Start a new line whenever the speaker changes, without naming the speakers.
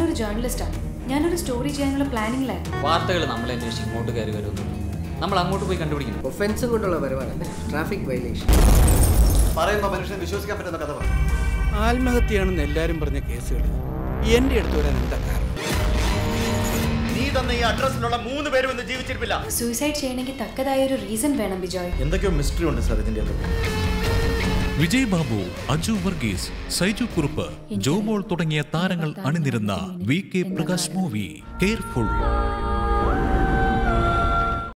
ഞാനൊരു ജേർണലിസ്റ്റാണ് ഞാനൊരു സ്റ്റോറി ചെയ്യാനുള്ള പ്ലാനിങ്ങിലായിരുന്നു
വാർത്തകൾ നമ്മളെ അന്വേഷിച്ച് ഇങ്ങോട്ട് കയറി വരുമെന്നുള്ളൂ നമ്മൾ അങ്ങോട്ട് പോയി കണ്ടുപിടിക്കണം
ഒഫൻസും കൊണ്ടുള്ള വരവാണ് ട്രാഫിക് വയലേഷൻ
പറയുമ്പോൾ മനുഷ്യനെ വിശ്വസിക്കാൻ പറ്റുന്ന കഥ പറ
ആത്മഹത്യയാണെന്ന് എല്ലാവരും പറഞ്ഞ കേസുകൾ എൻ്റെ അടുത്ത് വരാൻ എന്താ കാരണം
നീ തന്ന ഈ അഡ്രസ്സിലുള്ള മൂന്ന് പേരും ഇന്ന് ജീവിച്ചിരിപ്പില്ല
സൂയിസൈഡ് ചെയ്യണമെങ്കിൽ തക്കതായ ഒരു റീസൺ വേണം ബിജോയ്
എന്തൊക്കെയോ മിസ്റ്ററി ഉണ്ട് സാർ ഇതിന്റെ അകത്ത്
വിജയ് ബാബു അജു വർഗീസ് സൈജു കുറുപ്പ് ജോമോൾ തുടങ്ങിയ താരങ്ങൾ അണിനിരുന്ന V K Prakash movie careful